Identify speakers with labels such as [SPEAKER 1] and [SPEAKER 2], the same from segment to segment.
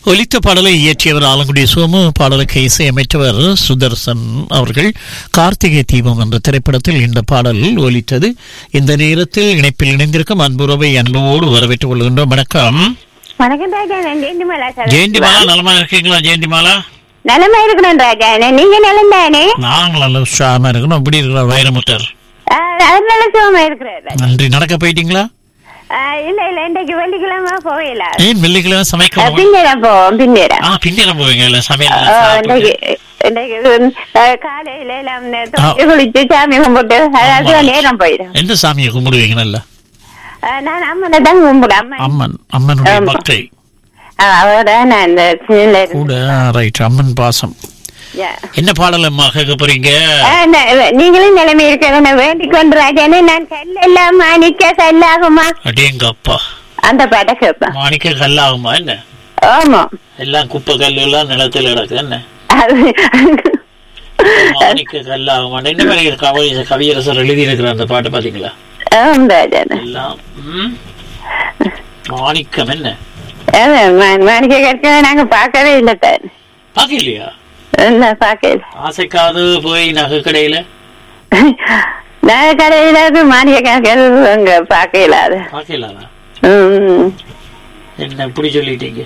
[SPEAKER 1] ஒலித்த பாடலை இயற்றியவர் ஆலங்குடி சோமு பாடலுக்கு இசையமைத்தவர் சுதர்சன் அவர்கள் கார்த்திகை தீபம் என்ற திரைப்படத்தில் இந்த பாடல் ஒலித்தது இந்த நேரத்தில் இணைப்பில் இணைந்திருக்கும் அன்புறவை அன்போடு வரவேற்றுக் கொள்கின்றோம் வணக்கம்
[SPEAKER 2] வணக்கம் ராஜா நான் ஜெயந்திமாலா சார்
[SPEAKER 1] ஜெயந்திமாலா நலமா இருக்கீங்களா ஜெயந்திமாலா
[SPEAKER 2] நலமா இருக்கணும் ராஜா நீங்க நலம் தானே
[SPEAKER 1] நாங்கள் நல்ல உற்சாகமா இருக்கணும் இப்படி இருக்கிறோம் வைரமுத்தர்
[SPEAKER 2] அது நல்ல சுகமா இருக்கிறார் ராஜா.
[SPEAKER 1] நன்றி நடக்க போயிட்டீங்களா
[SPEAKER 2] ஆ, இல்ல இல்ல இன்றைக்கு வெள்ளிக்கிழமை போகல
[SPEAKER 1] ஏன் வெள்ளிக்கிழமை சமைக்க
[SPEAKER 2] பின்னேரம் போவோம் பின்னேரம்
[SPEAKER 1] ஆ பின்னிடம் போவீங்க இல்ல சமையல்
[SPEAKER 2] ஆ,
[SPEAKER 1] சாப்பிட்டு.
[SPEAKER 2] இன்றைக்கு இன்றைக்கு ஆ, காலையில எல்லாம் துவைச்சு குளிச்சு சாமி கும்பிட்டு அதாவது நேரம் போயிடும்
[SPEAKER 1] எந்த சாமியை கும்பிடுவீங்க நல்ல
[SPEAKER 2] ஆ, நான் அம்மனை தான் கும்பிடு அம்மன்
[SPEAKER 1] அம்மன் அம்மனுடைய
[SPEAKER 2] ஆமா.
[SPEAKER 1] பக்தை
[SPEAKER 2] ஆ, அவரோட நான் இந்த சின்ன
[SPEAKER 1] கூட ரைட் அம்மன் பாசம் என்ன பாடல் அம்மா கேட்க போறீங்க
[SPEAKER 2] நீங்களும் நிலைமை இருக்க வேண்டிக் கொண்டு ராஜானே நான் கல்லெல்லாம் மாணிக்க கல்லாகுமா
[SPEAKER 1] அடேங்க அப்பா
[SPEAKER 2] அந்த பாட்டை கேட்பேன்
[SPEAKER 1] மாணிக்க கல்லாகுமா என்ன
[SPEAKER 2] ஆமா
[SPEAKER 1] எல்லாம் குப்பை கல்லு எல்லாம் நிலத்தில் கிடக்கு என்ன
[SPEAKER 2] அது-
[SPEAKER 1] மாணிக்க கல்லாகுமா என்ன மாதிரி கவி கவியரசர் எழுதி இருக்கிற அந்த பாட்டு பாத்தீங்களா
[SPEAKER 2] ஆம் ராஜானே
[SPEAKER 1] எல்லாம் ம்? மாணிக்கம் என்ன
[SPEAKER 2] அது மா- மாணிக்க கற்க நாங்க பார்க்கவே இல்லை தான்
[SPEAKER 1] பாக்கலையா
[SPEAKER 2] என்ன பார்க்கல
[SPEAKER 1] ஆசைக்காது போய் நகை கடையில
[SPEAKER 2] நான் கடையில இருந்து மாணிக்க கற்கள் அங்க பார்க்கல அது
[SPEAKER 1] பாக்கலாமா
[SPEAKER 2] ம்.
[SPEAKER 1] என்ன இப்படி சொல்லிட்டீங்க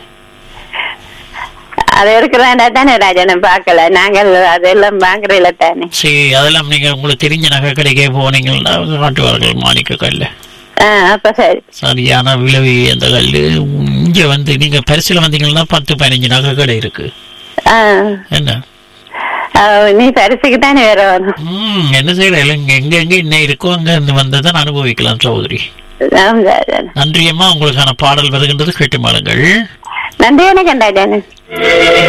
[SPEAKER 2] அது இருக்கிறாண்டா தானே ராஜானே பார்க்கல நாங்கள் அதெல்லாம் வாங்குறதில்ல தானே
[SPEAKER 1] சரி அதெல்லாம் நீங்க உங்களுக்கு தெரிஞ்ச நகை கடைக்கே போனீங்கன்னா அவங்க காட்டுவார்கள் மாணிக்க கல்லு
[SPEAKER 2] ஆ அப்ப சரி
[SPEAKER 1] சரியான விளைவு அந்த கல்லு இங்க வந்து நீங்க பரிசுல வந்தீங்கன்னா பத்து பதினஞ்சு நகை கடை இருக்கு
[SPEAKER 2] ஆ
[SPEAKER 1] என்ன
[SPEAKER 2] ஆ, நீ பரிசுக்கு தானே வேற வரும்
[SPEAKER 1] ம் என்ன செய்யற எங்க எங்க எங்க என்ன இருக்கோ அங்க இருந்து வந்ததான் அனுபவிக்கலாம் சகோதரி
[SPEAKER 2] ஆம் ராஜானே
[SPEAKER 1] நன்றியம்மா உங்களுக்கான பாடல் வருகின்றது கேட்டு மாடுங்கள்
[SPEAKER 2] நன்றி வணக்கம் ராஜானே